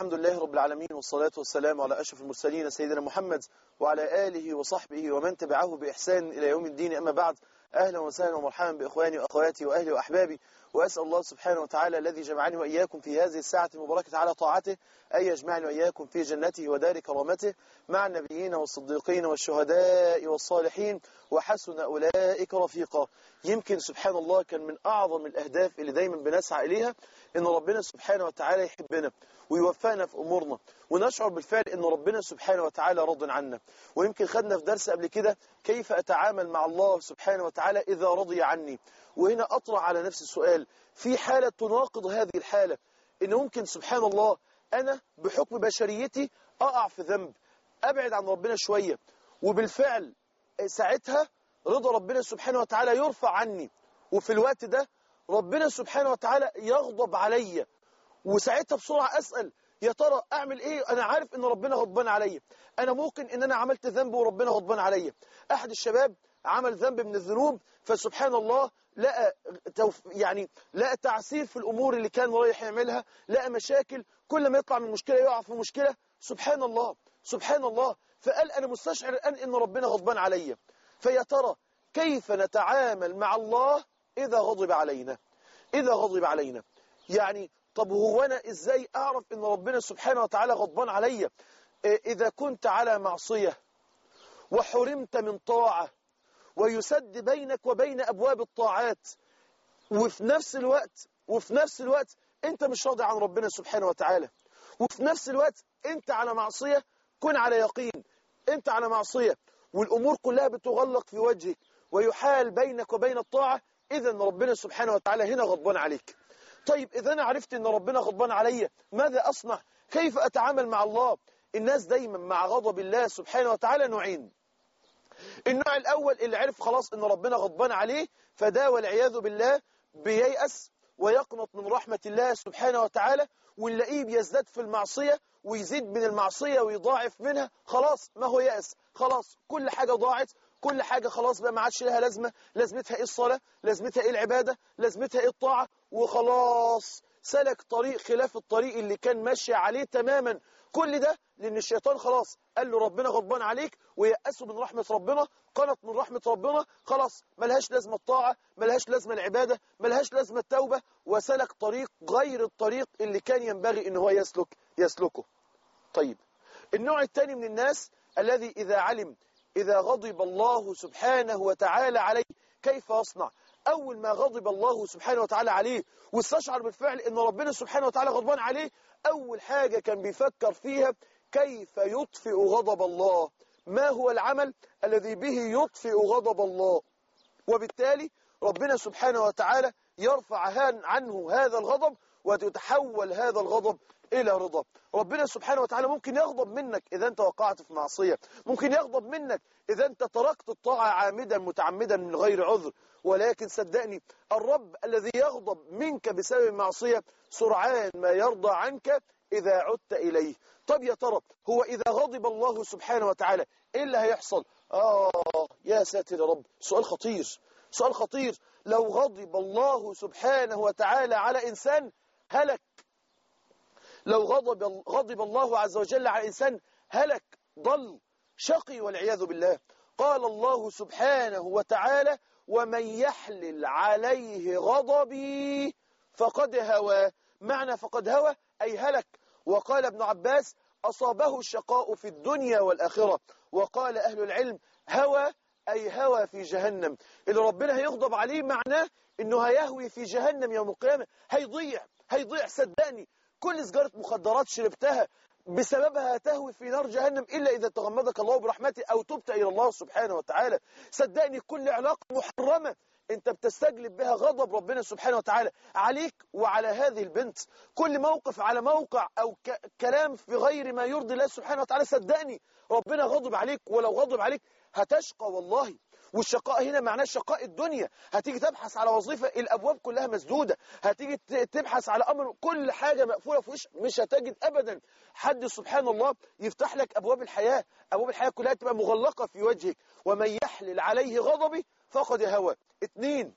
الحمد لله رب العالمين والصلاة والسلام على أشرف المرسلين سيدنا محمد وعلى آله وصحبه ومن تبعه بإحسان إلى يوم الدين أما بعد أهلا وسهلا ومرحبا بإخواني وأخواتي وأهلي وأحبابي وأسأل الله سبحانه وتعالى الذي جمعني وإياكم في هذه الساعة المباركة على طاعته أن يجمعني وإياكم في جنته ودار كرامته مع النبيين والصديقين والشهداء والصالحين وحسن أولئك رفيقا يمكن سبحان الله كان من أعظم الأهداف اللي دايما بنسعى إليها إن ربنا سبحانه وتعالى يحبنا ويوفقنا في أمورنا ونشعر بالفعل إن ربنا سبحانه وتعالى راض عنا ويمكن خدنا في درس قبل كده كيف أتعامل مع الله سبحانه وتعالى إذا رضي عني وهنا أطرح على نفس السؤال في حالة تناقض هذه الحالة إن ممكن سبحان الله أنا بحكم بشريتي أقع في ذنب أبعد عن ربنا شوية وبالفعل ساعتها رضا ربنا سبحانه وتعالى يرفع عني وفي الوقت ده ربنا سبحانه وتعالى يغضب عليا وساعتها بسرعة أسأل يا ترى أعمل إيه أنا عارف إن ربنا غضبان عليا أنا ممكن إن أنا عملت ذنب وربنا غضبان عليا أحد الشباب عمل ذنب من الذنوب فسبحان الله لقى توف يعني لقى تعسير في الأمور اللي كان رايح يعملها لقى مشاكل كل ما يطلع من مشكلة يقع في مشكلة سبحان الله سبحان الله فقال أنا مستشعر الآن إن ربنا غضبان عليا فيا ترى كيف نتعامل مع الله إذا غضب علينا إذا غضب علينا يعني طب هو أنا إزاي أعرف إن ربنا سبحانه وتعالى غضبان عليا إذا كنت على معصية وحرمت من طاعة ويسد بينك وبين أبواب الطاعات وفي نفس الوقت وفي نفس الوقت أنت مش راضي عن ربنا سبحانه وتعالى وفي نفس الوقت أنت على معصية كن على يقين أنت على معصية والأمور كلها بتغلق في وجهك ويحال بينك وبين الطاعة إذا ربنا سبحانه وتعالى هنا غضبان عليك طيب إذا أنا عرفت أن ربنا غضبان عليا ماذا أصنع كيف أتعامل مع الله الناس دايما مع غضب الله سبحانه وتعالى نوعين النوع الأول اللي عرف خلاص أن ربنا غضبان عليه فده والعياذ بالله بييأس ويقنط من رحمة الله سبحانه وتعالى ونلاقيه بيزداد في المعصية ويزيد من المعصية ويضاعف منها خلاص ما هو يأس خلاص كل حاجة ضاعت كل حاجة خلاص بقى ما عادش لها لازمة لازمتها ايه الصلاة لازمتها ايه العبادة لازمتها ايه الطاعة وخلاص سلك طريق خلاف الطريق اللي كان ماشي عليه تماما كل ده لأن الشيطان خلاص قال له ربنا غضبان عليك ويأسه من رحمة ربنا قنط من رحمة ربنا خلاص ملهاش لازمة الطاعة ملهاش لازمة العبادة ملهاش لازمة التوبة وسلك طريق غير الطريق اللي كان ينبغي ان هو يسلك يسلكه طيب النوع الثاني من الناس الذي إذا علم إذا غضب الله سبحانه وتعالى عليه كيف يصنع أول ما غضب الله سبحانه وتعالى عليه واستشعر بالفعل أن ربنا سبحانه وتعالى غضبان عليه أول حاجة كان بيفكر فيها كيف يطفئ غضب الله ما هو العمل الذي به يطفئ غضب الله وبالتالي ربنا سبحانه وتعالى يرفع عنه هذا الغضب وتتحول هذا الغضب إلى رضا ربنا سبحانه وتعالى ممكن يغضب منك إذا أنت وقعت في معصية ممكن يغضب منك إذا أنت تركت الطاعة عامدا متعمدا من غير عذر ولكن صدقني الرب الذي يغضب منك بسبب المعصية سرعان ما يرضى عنك إذا عدت إليه طب يا ترى هو إذا غضب الله سبحانه وتعالى إيه اللي هيحصل آه يا ساتر يا رب سؤال خطير سؤال خطير لو غضب الله سبحانه وتعالى على إنسان هلك لو غضب غضب الله عز وجل على إنسان هلك ضل شقي والعياذ بالله قال الله سبحانه وتعالى ومن يحلل عليه غضبي فقد هوى معنى فقد هوى أي هلك وقال ابن عباس أصابه الشقاء في الدنيا والآخرة وقال أهل العلم هوى أي هوى في جهنم اللي ربنا هيغضب عليه معناه إنه هيهوي في جهنم يوم القيامة هيضيع هيضيع صدقني كل سجارة مخدرات شربتها بسببها تهوي في نار جهنم إلا إذا تغمدك الله برحمته أو تبت إلى الله سبحانه وتعالى صدقني كل علاقة محرمة انت بتستجلب بها غضب ربنا سبحانه وتعالى عليك وعلى هذه البنت كل موقف على موقع او ك كلام في غير ما يرضي الله سبحانه وتعالى صدقني ربنا غضب عليك ولو غضب عليك هتشقى والله والشقاء هنا معناه شقاء الدنيا هتيجي تبحث على وظيفة الأبواب كلها مسدودة هتيجي تبحث على أمر كل حاجة مقفولة في وش مش هتجد أبدا حد سبحان الله يفتح لك أبواب الحياة أبواب الحياة كلها تبقى مغلقة في وجهك ومن يحلل عليه غضبي فقد هوى اتنين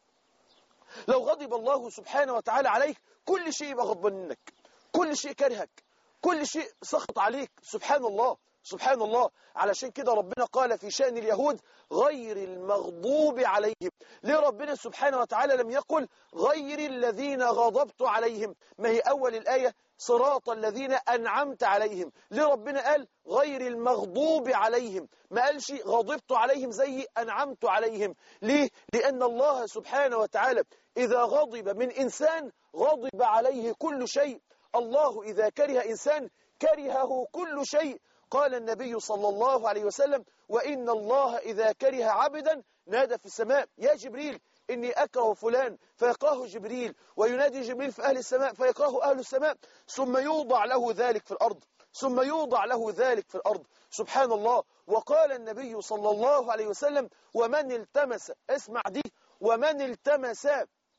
لو غضب الله سبحانه وتعالى عليك كل شيء يبقى غضبان منك كل شيء كرهك كل شيء سخط عليك سبحان الله سبحان الله علشان كده ربنا قال في شأن اليهود غير المغضوب عليهم ليه ربنا سبحانه وتعالى لم يقل غير الذين غضبت عليهم ما هي أول الآية صراط الذين أنعمت عليهم ليه ربنا قال غير المغضوب عليهم ما قالش غضبت عليهم زي أنعمت عليهم ليه لأن الله سبحانه وتعالى إذا غضب من إنسان غضب عليه كل شيء الله إذا كره إنسان كرهه كل شيء قال النبي صلى الله عليه وسلم وإن الله إذا كره عبدا نادى في السماء يا جبريل إني أكره فلان فيكرهه جبريل وينادي جبريل في أهل السماء فيكرهه أهل السماء ثم يوضع له ذلك في الأرض ثم يوضع له ذلك في الأرض سبحان الله وقال النبي صلى الله عليه وسلم ومن التمس اسمع دي ومن التمس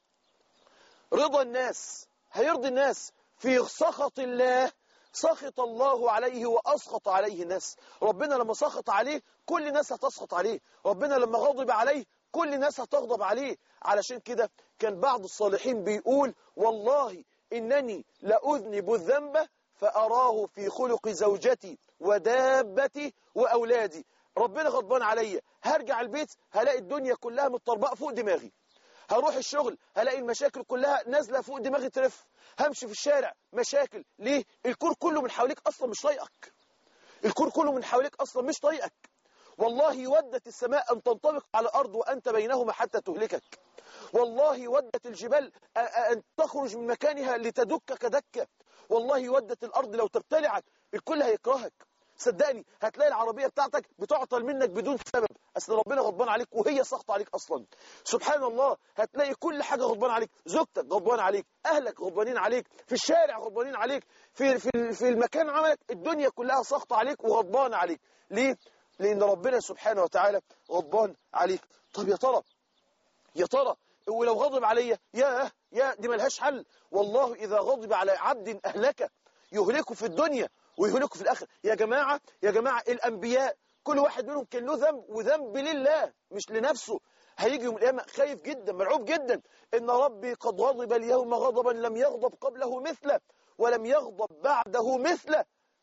رضا الناس هيرضي الناس في سخط الله سخط الله عليه وأسخط عليه الناس ربنا لما سخط عليه كل الناس هتسخط عليه ربنا لما غضب عليه كل الناس هتغضب عليه علشان كده كان بعض الصالحين بيقول والله إنني لأذنب الذنب فأراه في خلق زوجتي ودابتي وأولادي ربنا غضبان عليا هرجع البيت هلاقي الدنيا كلها متطربقه فوق دماغي هروح الشغل هلاقي المشاكل كلها نازله فوق دماغي ترف همشي في الشارع مشاكل ليه الكور كله من حواليك اصلا مش طايقك الكور كله من حواليك اصلا مش طايقك والله ودت السماء ان تنطبق على الارض وانت بينهما حتى تهلكك والله ودت الجبال ان تخرج من مكانها لتدكك دكه والله ودت الارض لو تبتلعك الكل هيكرهك صدقني هتلاقي العربية بتاعتك بتعطل منك بدون سبب أصل ربنا غضبان عليك وهي سخط عليك أصلا سبحان الله هتلاقي كل حاجة غضبان عليك زوجتك غضبان عليك أهلك غضبانين عليك في الشارع غضبانين عليك في, في, في المكان عملك الدنيا كلها سخط عليك وغضبان عليك ليه؟ لأن ربنا سبحانه وتعالى غضبان عليك طب يا ترى يا ترى ولو غضب عليا يا يا دي ملهاش حل والله إذا غضب على عبد أهلك يهلكه في الدنيا ويهلكوا في الآخر يا جماعة يا جماعة الأنبياء كل واحد منهم كان له ذنب وذنب لله مش لنفسه هيجي يوم القيامة خايف جدا مرعوب جدا إن ربي قد غضب اليوم غضبا لم يغضب قبله مثله ولم يغضب بعده مثله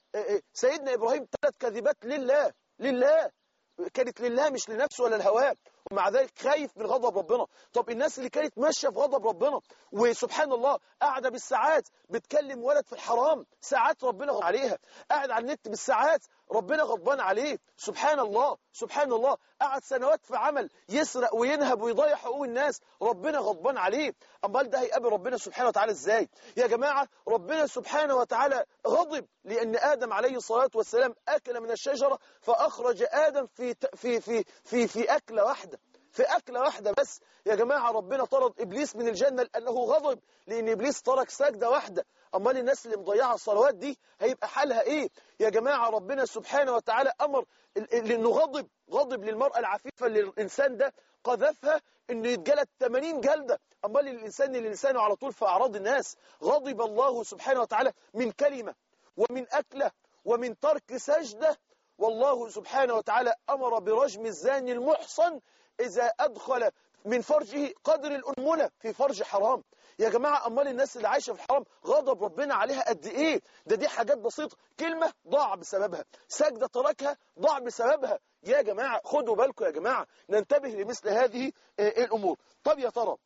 سيدنا إبراهيم ثلاث كذبات لله لله كانت لله مش لنفسه ولا الهواه ومع ذلك خايف من غضب ربنا طب الناس اللي كانت ماشيه في غضب ربنا وسبحان الله قاعده بالساعات بتكلم ولد في الحرام ساعات ربنا غضب عليها قاعد على النت بالساعات ربنا غضبان عليه سبحان الله سبحان الله قعد سنوات في عمل يسرق وينهب ويضيع حقوق الناس ربنا غضبان عليه امال ده هيقابل ربنا سبحانه وتعالى ازاي يا جماعه ربنا سبحانه وتعالى غضب لان ادم عليه الصلاه والسلام اكل من الشجره فاخرج ادم في في في في, في اكله واحده في أكلة واحدة بس يا جماعة ربنا طرد إبليس من الجنة لأنه غضب لأن إبليس ترك سجدة واحدده أمال الناس اللي مضيعة الصلوات دي هيبقى حالها إيه يا جماعة ربنا سبحانه وتعالى أمر لأنه غضب غضب للمرأة العفيفة اللي الإنسان ده قذفها انه يتجلد 80 جلدة امال الانسان اللي لسانه على طول في اعراض الناس غضب الله سبحانه وتعالى من كلمة ومن اكلة ومن ترك سجدة والله سبحانه وتعالى امر برجم الزاني المحصن إذا أدخل من فرجه قدر الأنملة في فرج حرام يا جماعة أمال الناس اللي عايشة في الحرام غضب ربنا عليها قد إيه ده دي حاجات بسيطة كلمة ضاع بسببها سجدة تركها ضاع بسببها يا جماعة خدوا بالكم يا جماعة ننتبه لمثل هذه الأمور طب يا ترى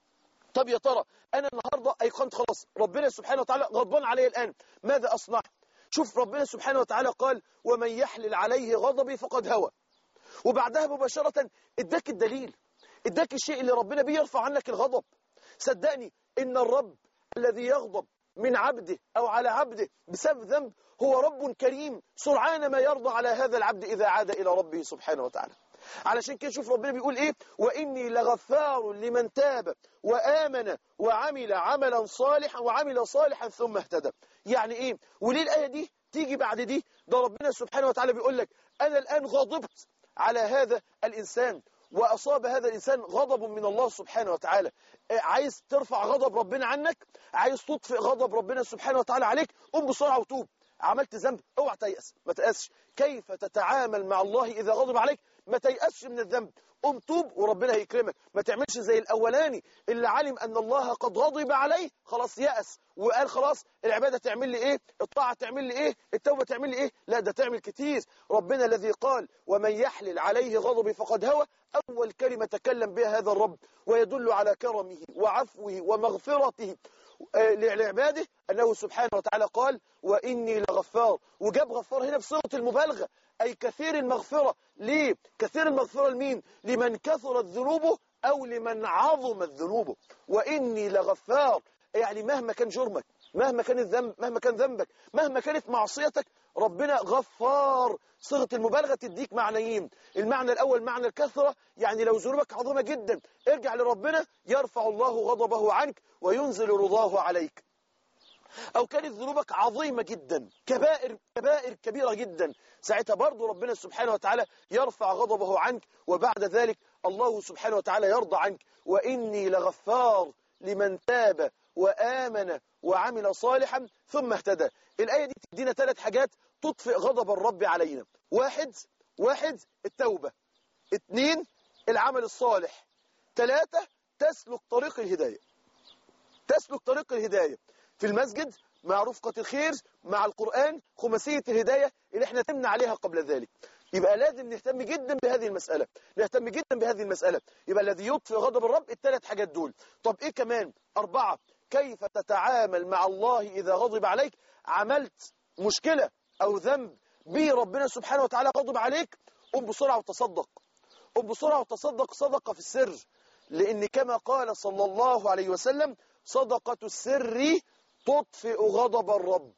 طب يا ترى أنا النهاردة أيقنت خلاص ربنا سبحانه وتعالى غضبان علي الآن ماذا أصنع شوف ربنا سبحانه وتعالى قال ومن يحلل عليه غضبي فقد هوى وبعدها مباشرة اداك الدليل اداك الشيء اللي ربنا بيه يرفع عنك الغضب صدقني ان الرب الذي يغضب من عبده او على عبده بسبب ذنب هو رب كريم سرعان ما يرضى على هذا العبد اذا عاد الى ربه سبحانه وتعالى علشان كده شوف ربنا بيقول ايه واني لغفار لمن تاب وامن وعمل عملا صالحا وعمل صالحا ثم اهتدى يعني ايه وليه الايه دي تيجي بعد دي ده ربنا سبحانه وتعالى بيقول لك انا الان غضبت على هذا الإنسان وأصاب هذا الإنسان غضب من الله سبحانه وتعالى عايز ترفع غضب ربنا عنك عايز تطفئ غضب ربنا سبحانه وتعالى عليك قم بسرعة وتوب عملت ذنب اوعى تيأس ما تيأسش كيف تتعامل مع الله إذا غضب عليك ما تيأسش من الذنب قم توب وربنا هيكرمك ما تعملش زي الأولاني اللي علم أن الله قد غضب عليه خلاص يأس وقال خلاص العبادة تعمل لي إيه الطاعة تعمل لي إيه التوبة تعمل لي إيه لا ده تعمل كتير ربنا الذي قال ومن يحلل عليه غضبي فقد هوى أول كلمة تكلم بها هذا الرب ويدل على كرمه وعفوه ومغفرته لعباده أنه سبحانه وتعالى قال وإني لغفار وجاب غفار هنا بصيغة المبالغة أي كثير المغفرة ليه؟ كثير المغفرة لمين؟ لمن كثرت ذنوبه أو لمن عظمت ذنوبه وإني لغفار يعني مهما كان جرمك مهما كان الذنب مهما كان ذنبك مهما كانت معصيتك ربنا غفار صيغه المبالغه تديك معنيين المعنى الاول معنى الكثره يعني لو ذنوبك عظيمه جدا ارجع لربنا يرفع الله غضبه عنك وينزل رضاه عليك او كانت ذنوبك عظيمه جدا كبائر كبائر كبيره جدا ساعتها برضه ربنا سبحانه وتعالى يرفع غضبه عنك وبعد ذلك الله سبحانه وتعالى يرضى عنك واني لغفار لمن تاب وآمن وعمل صالحا ثم اهتدى الآية دي تدينا ثلاث حاجات تطفئ غضب الرب علينا واحد واحد التوبة اثنين العمل الصالح ثلاثة تسلك طريق الهداية تسلك طريق الهداية في المسجد مع رفقة الخير مع القرآن خماسية الهداية اللي احنا تمنا عليها قبل ذلك يبقى لازم نهتم جدا بهذه المسألة نهتم جدا بهذه المسألة يبقى الذي يطفئ غضب الرب الثلاث حاجات دول طب ايه كمان أربعة كيف تتعامل مع الله إذا غضب عليك عملت مشكلة أو ذنب به ربنا سبحانه وتعالى غضب عليك قم بسرعة وتصدق قم بسرعة وتصدق صدقة في السر لأن كما قال صلى الله عليه وسلم صدقة السر تطفئ غضب الرب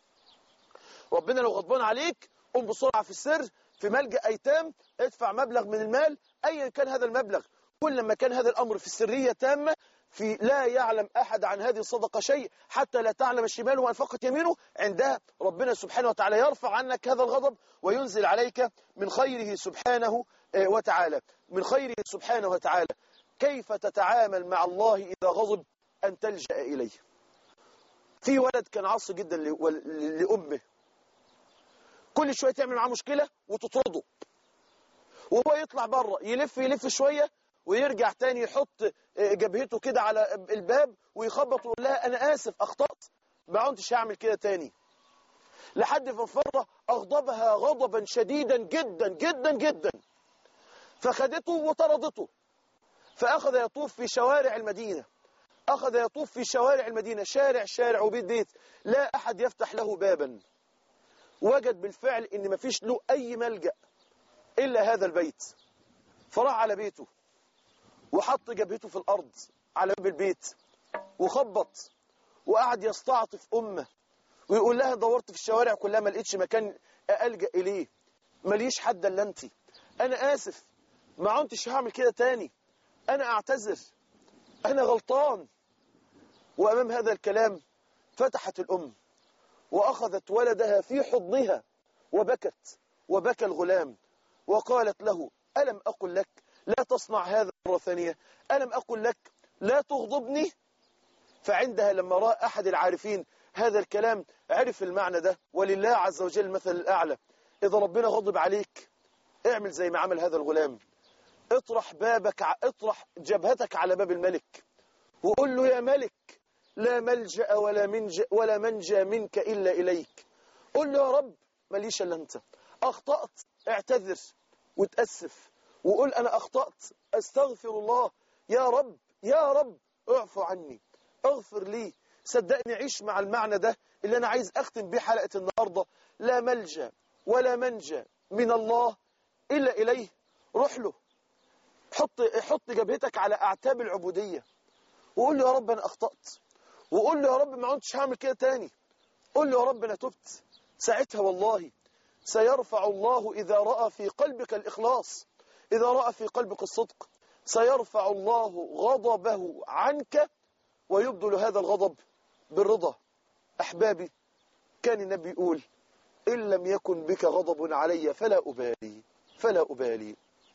ربنا لو غضبان عليك قم بسرعة في السر في ملجأ أيتام ادفع مبلغ من المال أيا كان هذا المبلغ كل ما كان هذا الأمر في السرية تامة في لا يعلم أحد عن هذه الصدقة شيء حتى لا تعلم الشمال وأنفقت يمينه عندها ربنا سبحانه وتعالى يرفع عنك هذا الغضب وينزل عليك من خيره سبحانه وتعالى من خيره سبحانه وتعالى كيف تتعامل مع الله إذا غضب أن تلجأ إليه في ولد كان عاصي جدا لأمه كل شوية تعمل معاه مشكلة وتطرده وهو يطلع بره يلف يلف شوية ويرجع تاني يحط جبهته كده على الباب ويخبط ويقول لها أنا آسف أخطأت ما عدتش هعمل كده تاني لحد في مرة أغضبها غضبا شديدا جدا جدا جدا فخدته وطردته فأخذ يطوف في شوارع المدينة أخذ يطوف في شوارع المدينة شارع شارع وبيت بيت لا أحد يفتح له بابا وجد بالفعل ان مفيش له اي ملجأ الا هذا البيت فراح على بيته وحط جبهته في الارض على باب البيت وخبط وقعد يستعطف امه ويقول لها دورت في الشوارع كلها ما لقيتش مكان الجا اليه ماليش حد الا انت انا اسف ما عدتش هعمل كده تاني انا اعتذر انا غلطان وامام هذا الكلام فتحت الام وأخذت ولدها في حضنها وبكت وبكى الغلام وقالت له ألم أقل لك لا تصنع هذا مرة ثانية ألم أقل لك لا تغضبني فعندها لما رأى أحد العارفين هذا الكلام عرف المعنى ده ولله عز وجل المثل الأعلى إذا ربنا غضب عليك اعمل زي ما عمل هذا الغلام اطرح بابك اطرح جبهتك على باب الملك وقول له يا ملك لا ملجأ ولا منجأ ولا منجى منك إلا إليك قل له يا رب ماليش إلا أنت أخطأت اعتذر وتأسف وقول أنا أخطأت أستغفر الله يا رب يا رب اعفو عني اغفر لي صدقني عيش مع المعنى ده اللي أنا عايز أختم بيه حلقة النهاردة لا ملجأ ولا منجى من الله إلا إليه روح له حط حط جبهتك على أعتاب العبودية وقول له يا رب أنا أخطأت وقول له يا رب ما عدتش هعمل كده تاني قول له يا رب انا تبت ساعتها والله سيرفع الله إذا رأى في قلبك الإخلاص إذا رأى في قلبك الصدق سيرفع الله غضبه عنك ويبدل هذا الغضب بالرضا أحبابي كان النبي يقول إن لم يكن بك غضب علي فلا أبالي فلا أبالي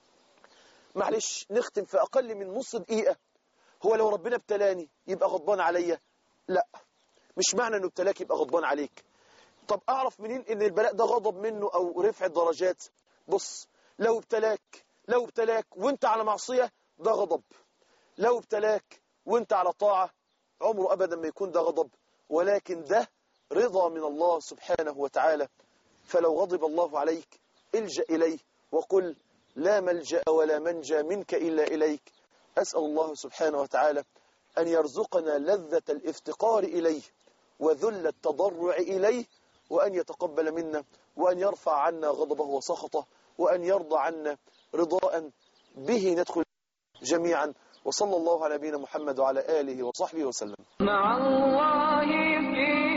معلش نختم في أقل من نص دقيقة هو لو ربنا ابتلاني يبقى غضبان عليا لا مش معنى انه ابتلاك يبقى غضبان عليك طب أعرف منين إن البلاء ده غضب منه أو رفع درجات بص لو ابتلاك لو ابتلاك وانت على معصية ده غضب لو ابتلاك وانت على طاعة عمره أبدا ما يكون ده غضب ولكن ده رضا من الله سبحانه وتعالى فلو غضب الله عليك الجأ إليه وقل لا ملجأ ولا منجى منك إلا إليك أسأل الله سبحانه وتعالى أن يرزقنا لذة الافتقار إليه وذل التضرع إليه وأن يتقبل منا وأن يرفع عنا غضبه وسخطه وأن يرضى عنا رضاء به ندخل جميعا وصلى الله على نبينا محمد وعلى آله وصحبه وسلم مع الله في